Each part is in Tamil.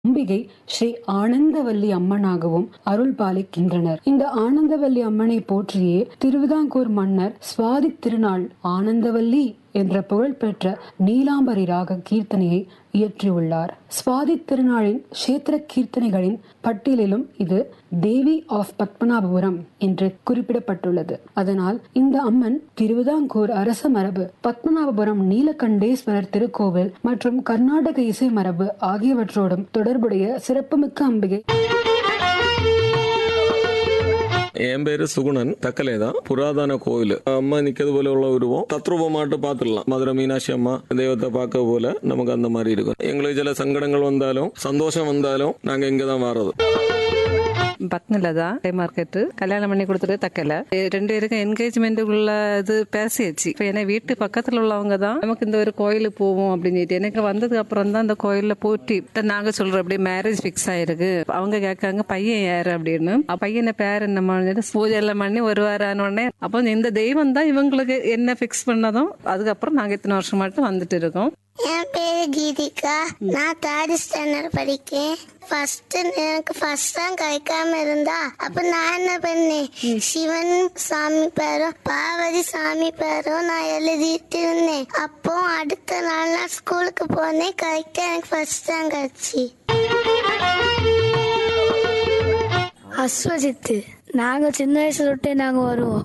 அம்பிகை ஸ்ரீ ஆனந்தவல்லி அம்மனாகவும் அருள் பாலிக்கின்றனர் இந்த ஆனந்தவல்லி அம்மனை போற்றியே திருவிதாங்கூர் மன்னர் சுவாதி திருநாள் ஆனந்தவல்லி என்ற புகழ்பெற்ற நீலாம்பரி ராக கீர்த்தனையை இயற்றியுள்ளார் சுவாதி திருநாளின் கஷேத்திர கீர்த்தனைகளின் பட்டியலிலும் இது தேவி ஆஃப் பத்மநாபபுரம் என்று குறிப்பிடப்பட்டுள்ளது அதனால் இந்த அம்மன் திருவிதாங்கூர் அரச மரபு பத்மநாபபுரம் நீலகண்டேஸ்வரர் திருக்கோவில் மற்றும் கர்நாடக இசை மரபு ஆகியவற்றோடும் தொடர்புடைய சிறப்புமிக்க அம்பிகை என் பேரு சுகுணன் தக்கலே தான் புராதன கோவில் அம்மா நிக்கிறது போல உள்ள உருவம் தத்ரூபமாட்டு பார்த்துடலாம் மதுரை மீனாட்சி அம்மா தெய்வத்தை பார்க்க போல நமக்கு அந்த மாதிரி இருக்கும் எங்களுக்கு சில சங்கடங்கள் வந்தாலும் சந்தோஷம் வந்தாலும் நாங்க இங்க தான் வர்றது பத்மலதா டே மார்க்கெட் கல்யாணம் பண்ணி கொடுத்துட்டு தக்கல ரெண்டு பேருக்கும் என்கேஜ்மெண்ட் உள்ள இது பேசியாச்சு இப்போ ஏன்னா வீட்டு பக்கத்துல உள்ளவங்க தான் நமக்கு இந்த ஒரு கோயிலுக்கு போவோம் அப்படின்னு சொல்லிட்டு எனக்கு வந்ததுக்கு அப்புறம் தான் இந்த கோயில்ல போட்டி நாங்க சொல்றோம் அப்படியே மேரேஜ் ஃபிக்ஸ் ஆயிருக்கு அவங்க கேட்காங்க பையன் யாரு அப்படின்னு அப்ப பையனை பேர் என்னம்மா பூஜை எல்லாம் பண்ணி ஒரு வாரம் ஆன உடனே அப்போ இந்த தெய்வம் தான் இவங்களுக்கு என்ன ஃபிக்ஸ் பண்ணதும் அதுக்கப்புறம் நாங்க இத்தனை வருஷம் மட்டும் வந்துட்டு இருக்கோம் என் பேரு கீதிகா நான் தேர்ட் ஸ்டாண்டர்ட் படிக்கேன் ஃபர்ஸ்ட் எனக்கு ஃபர்ஸ்ட் தான் கிடைக்காம இருந்தா அப்ப நான் என்ன பண்ணேன் சிவன் சாமி பேரும் பார்வதி சாமி பேரும் நான் எழுதிட்டு இருந்தேன் அப்போ அடுத்த நாள் நான் ஸ்கூலுக்கு போனேன் கரெக்டா எனக்கு ஃபர்ஸ்ட் தான் கிடைச்சி அஸ்வஜித்து நாங்க சின்ன வயசுல விட்டே நாங்க வருவோம்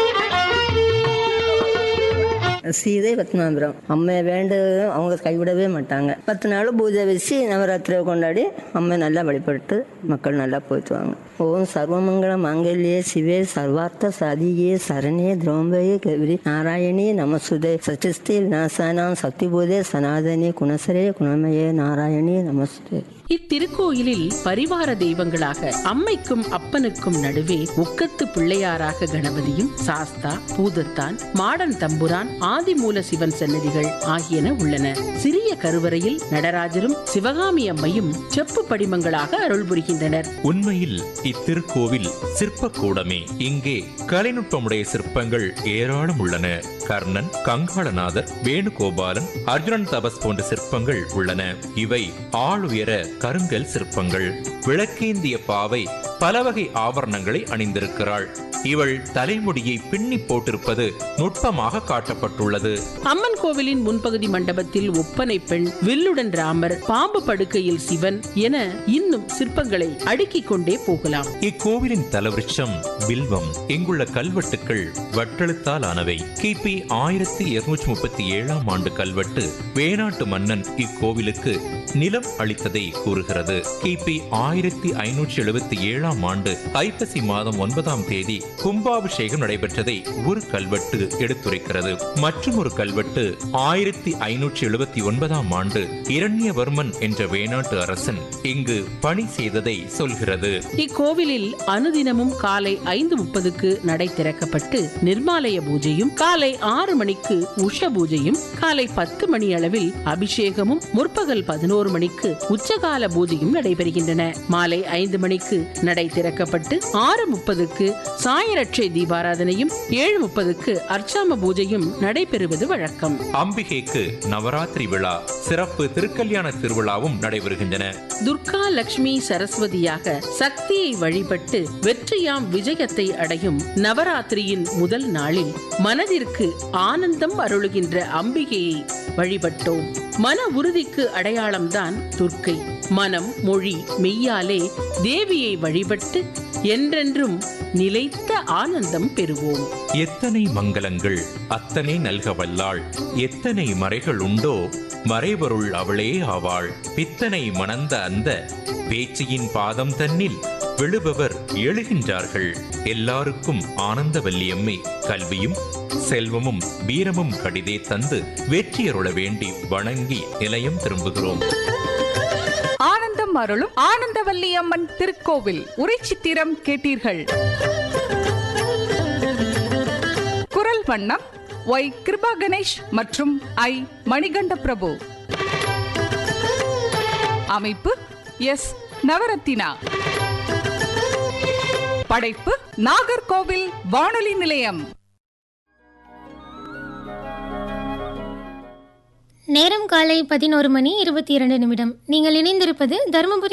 சீதை பத்மநாபுரம் அம்மையை வேண்டு அவங்க கைவிடவே மாட்டாங்க பத்து நாள் பூஜை வச்சு நவராத்திரியை கொண்டாடி அம்மை நல்லா வழிபட்டு மக்கள் நல்லா போயிட்டுவாங்க ஓம் சர்வமங்கள மாங்கல்யே சிவே சர்வார்த்த சாதியே சரணே திரௌம்பயே கௌரி நாராயணி நமசுதே சச்சிஸ்தி விநாசானாம் சக்தி பூதே சனாதனி குணசரே குணமயே நாராயணி நமசுதே இத்திருக்கோயிலில் பரிவார தெய்வங்களாக அம்மைக்கும் அப்பனுக்கும் நடுவே ஒக்கத்து பிள்ளையாராக கணபதியும் சாஸ்தா பூதத்தான் மாடன் தம்புரான் ஆதிமூல சிவன் சன்னதிகள் ஆகியன உள்ளன சிறிய கருவறையில் நடராஜரும் சிவகாமி அம்மையும் செப்பு படிமங்களாக அருள் புரிகின்றனர் உண்மையில் இத்திருக்கோவில் சிற்பக்கூடமே இங்கே கலைநுட்பமுடைய சிற்பங்கள் ஏராளம் உள்ளன கர்ணன் கங்காளநாதர் வேணுகோபாலன் அர்ஜுனன் தபஸ் போன்ற சிற்பங்கள் உள்ளன இவை ஆளுயர கருங்கல் சிற்பங்கள் விளக்கேந்திய பாவை பல வகை ஆபரணங்களை அணிந்திருக்கிறாள் இவள் தலைமுடியை பின்னி போட்டிருப்பது நுட்பமாக காட்டப்பட்டுள்ளது அம்மன் கோவிலின் முன்பகுதி மண்டபத்தில் ஒப்பனை பெண் வில்லுடன் ராமர் பாம்பு படுக்கையில் சிவன் என இன்னும் சிற்பங்களை அடுக்கிக் கொண்டே போகலாம் இக்கோவிலின் தலவிருட்சம் வில்வம் இங்குள்ள கல்வெட்டுக்கள் வட்டெழுத்தால் ஆனவை கிபி ஆயிரத்தி இருநூற்றி முப்பத்தி ஏழாம் ஆண்டு கல்வெட்டு வேணாட்டு மன்னன் இக்கோவிலுக்கு நிலம் அளித்ததை கூறுகிறது கிபி ஆயிரத்தி ஐநூற்றி எழுபத்தி ஏழாம் ஆண்டு ஐப்பசி மாதம் ஒன்பதாம் தேதி கும்பாபிஷேகம் நடைபெற்றதை ஒரு கல்வெட்டு எடுத்துரைக்கிறது மற்றும் ஒரு கல்வெட்டு ஆயிரத்தி ஐநூற்றி எழுபத்தி ஒன்பதாம் ஆண்டு இரண்யவர்மன் என்ற வேணாட்டு அரசன் இங்கு பணி செய்ததை சொல்கிறது இக்கோவிலில் அனுதினமும் காலை ஐந்து முப்பதுக்கு நடை திறக்கப்பட்டு நிர்மாலய பூஜையும் காலை ஆறு மணிக்கு உஷ பூஜையும் காலை பத்து மணி அளவில் அபிஷேகமும் முற்பகல் பதினோரு மணிக்கு உச்சகால பூஜையும் நடைபெறுகின்றன மாலை ஐந்து மணிக்கு நடை திறக்கப்பட்டு ஆறு முப்பதுக்கு சாயரட்சை தீபாராதனையும் ஏழு முப்பதுக்கு அர்ச்சாம பூஜையும் நடைபெறுவது வழக்கம் அம்பிகைக்கு நவராத்திரி விழா சிறப்பு திருக்கல்யாண திருவிழாவும் நடைபெறுகின்றன துர்கா லட்சுமி சரஸ்வதியாக சக்தியை வழிபட்டு வெற்றியாம் விஜயத்தை அடையும் நவராத்திரியின் முதல் நாளில் மனதிற்கு ஆனந்தம் அருளுகின்ற அம்பிகையை வழிபட்டோம் மன உறுதிக்கு அடையாளம்தான் துர்க்கை மனம் மொழி மெய்யாலே தேவியை வழிபட்டு என்றென்றும் நிலைத்த ஆனந்தம் பெறுவோம் எத்தனை மங்களங்கள் அத்தனை நல்க வல்லாள் எத்தனை மறைகள் உண்டோ மறைபொருள் அவளே ஆவாள் பித்தனை மணந்த அந்த பேச்சியின் பாதம் தன்னில் விழுபவர் எழுகின்றார்கள் எல்லாருக்கும் ஆனந்த வல்லியம்மை கல்வியும் செல்வமும் வீரமும் கடிதே தந்து வெற்றியருள வேண்டி வணங்கி நிலையம் திரும்புகிறோம் ஆனந்தம் அருளும் ஆனந்தவல்லி அம்மன் திருக்கோவில் உரைச்சித்திரம் கேட்டீர்கள் குரல் வண்ணம் ஒய் கிருபா கணேஷ் மற்றும் ஐ மணிகண்ட பிரபு அமைப்பு எஸ் நவரத்தினா படைப்பு நாகர்கோவில் வானொலி நிலையம் நேரம் காலை பதினோரு மணி இருபத்தி இரண்டு நிமிடம் நீங்கள் இணைந்திருப்பது தருமபுரி